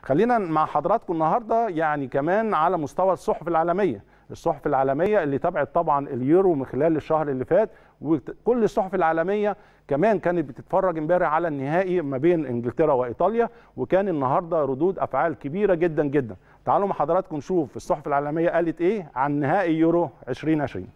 خلينا مع حضراتكم النهارده يعني كمان على مستوى الصحف العالميه الصحف العالميه اللي تابعت طبعا اليورو من خلال الشهر اللي فات وكل الصحف العالميه كمان كانت بتتفرج امبارح على النهائي ما بين انجلترا وايطاليا وكان النهارده ردود افعال كبيره جدا جدا تعالوا مع حضراتكم نشوف الصحف العالميه قالت ايه عن نهائي يورو 2020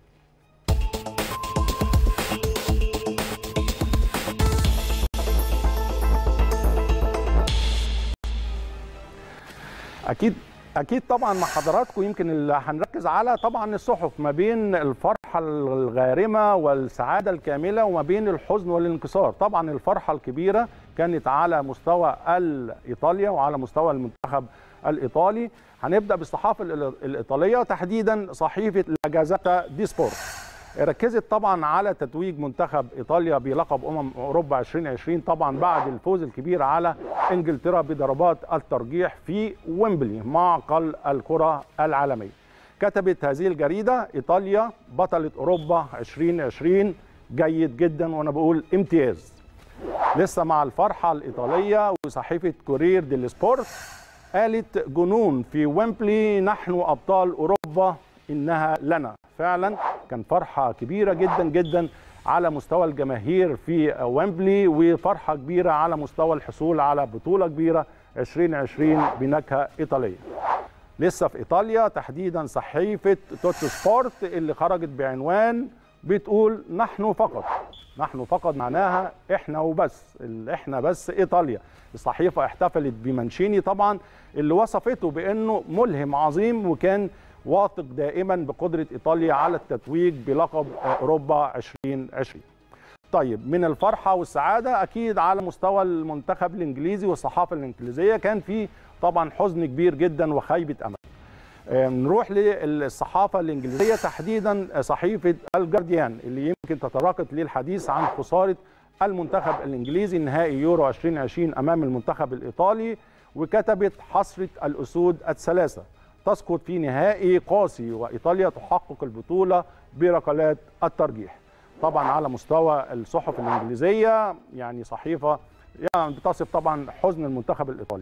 اكيد اكيد طبعا مع حضراتكم يمكن اللي هنركز على طبعا الصحف ما بين الفرحه الغارمه والسعاده الكامله وما بين الحزن والانكسار طبعا الفرحه الكبيره كانت على مستوى ايطاليا وعلى مستوى المنتخب الايطالي هنبدا بالصحافه الايطاليه تحديدا صحيفه لاجازاتا دي سبورت ركزت طبعا على تتويج منتخب ايطاليا بلقب امم اوروبا 2020 طبعا بعد الفوز الكبير على انجلترا بضربات الترجيح في ويمبلي معقل الكره العالميه. كتبت هذه الجريده ايطاليا بطله اوروبا 2020 جيد جدا وانا بقول امتياز. لسه مع الفرحه الايطاليه وصحيفه كورير ديل سبورت قالت جنون في ويمبلي نحن ابطال اوروبا انها لنا فعلا كان فرحه كبيره جدا جدا على مستوى الجماهير في ويمبلي وفرحه كبيره على مستوى الحصول على بطوله كبيره 2020 بنكهه ايطاليه لسه في ايطاليا تحديدا صحيفه توتو سبورت اللي خرجت بعنوان بتقول نحن فقط نحن فقط معناها احنا وبس احنا بس ايطاليا الصحيفه احتفلت بمانشيني طبعا اللي وصفته بانه ملهم عظيم وكان واثق دائما بقدره ايطاليا على التتويج بلقب اوروبا 2020 طيب من الفرحه والسعاده اكيد على مستوى المنتخب الانجليزي والصحافه الانجليزيه كان في طبعا حزن كبير جدا وخيبه امل نروح للصحافه الانجليزيه تحديدا صحيفه الجارديان اللي يمكن تتراقط للحديث عن خساره المنتخب الانجليزي نهائي يورو 2020 امام المنتخب الايطالي وكتبت حسره الاسود الثلاثه تسقط في نهائي قاسي وايطاليا تحقق البطوله بركلات الترجيح. طبعا على مستوى الصحف الانجليزيه يعني صحيفه يعني بتصف طبعا حزن المنتخب الايطالي.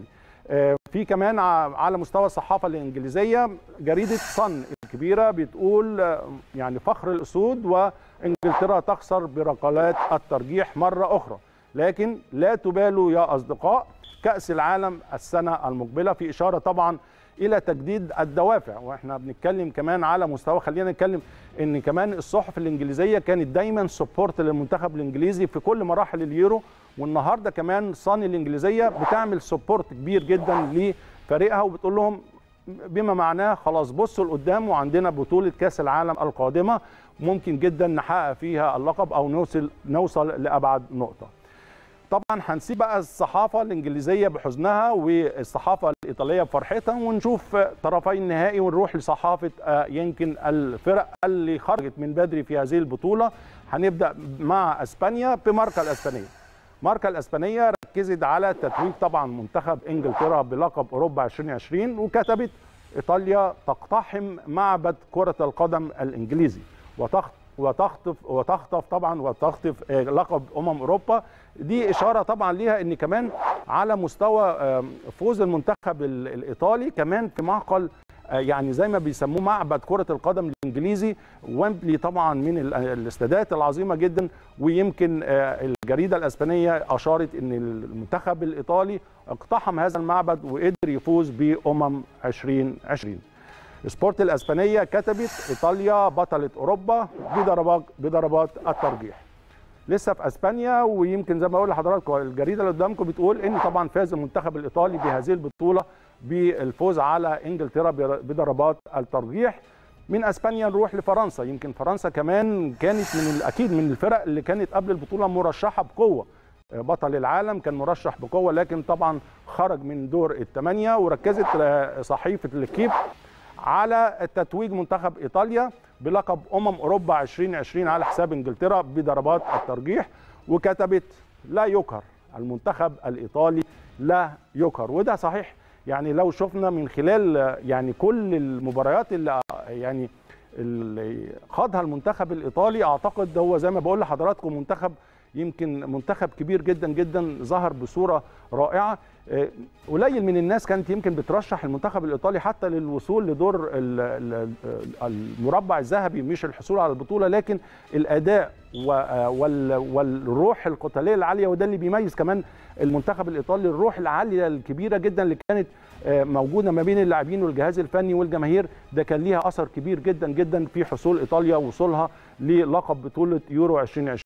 في كمان على مستوى الصحافه الانجليزيه جريده صن الكبيره بتقول يعني فخر الاسود وانجلترا تخسر بركلات الترجيح مره اخرى لكن لا تبالوا يا اصدقاء كاس العالم السنه المقبله في اشاره طبعا الى تجديد الدوافع واحنا بنتكلم كمان على مستوى خلينا نتكلم ان كمان الصحف الانجليزيه كانت دايما سبورت للمنتخب الانجليزي في كل مراحل اليورو والنهارده كمان صاني الانجليزيه بتعمل سبورت كبير جدا لفريقها وبتقول لهم بما معناه خلاص بصوا لقدام وعندنا بطوله كاس العالم القادمه ممكن جدا نحقق فيها اللقب او نوصل نوصل لابعد نقطه. طبعا هنسيب بقى الصحافه الانجليزيه بحزنها والصحافه الايطاليه بفرحتها ونشوف طرفي النهائي ونروح لصحافه يمكن الفرق اللي خرجت من بدري في هذه البطوله هنبدا مع اسبانيا بماركا الاسبانيه ماركا الاسبانيه ركزت على تتويج طبعا منتخب انجلترا بلقب اوروبا 2020 وكتبت ايطاليا تقتحم معبد كره القدم الانجليزي وتخطف وتخطف وتخطف طبعا وتخطف لقب امم اوروبا دي اشاره طبعا ليها ان كمان على مستوى فوز المنتخب الايطالي كمان في معقل يعني زي ما بيسموه معبد كره القدم الانجليزي ويمبلي طبعا من الاستادات العظيمه جدا ويمكن الجريده الاسبانيه اشارت ان المنتخب الايطالي اقتحم هذا المعبد وقدر يفوز بامم 2020 سبورت الاسبانيه كتبت ايطاليا بطله اوروبا بضربات بضربات الترجيح لسه في اسبانيا ويمكن زي ما بقول لحضراتكم الجريده اللي قدامكم بتقول ان طبعا فاز المنتخب الايطالي بهذه البطوله بالفوز على انجلترا بضربات الترجيح من اسبانيا نروح لفرنسا يمكن فرنسا كمان كانت من اكيد من الفرق اللي كانت قبل البطوله مرشحه بقوه بطل العالم كان مرشح بقوه لكن طبعا خرج من دور الثمانيه وركزت صحيفه الكيب على تتويج منتخب ايطاليا بلقب امم اوروبا 2020 على حساب انجلترا بضربات الترجيح وكتبت لا يقهر المنتخب الايطالي لا يقهر وده صحيح يعني لو شفنا من خلال يعني كل المباريات اللي يعني اللي خاضها المنتخب الايطالي اعتقد هو زي ما بقول لحضراتكم منتخب يمكن منتخب كبير جدا جدا ظهر بصوره رائعه قليل من الناس كانت يمكن بترشح المنتخب الايطالي حتى للوصول لدور المربع الذهبي مش الحصول على البطوله لكن الاداء والروح القتاليه العاليه وده اللي بيميز كمان المنتخب الايطالي الروح العاليه الكبيره جدا اللي كانت موجوده ما بين اللاعبين والجهاز الفني والجماهير ده كان ليها اثر كبير جدا جدا في حصول ايطاليا وصولها للقب بطوله يورو 2020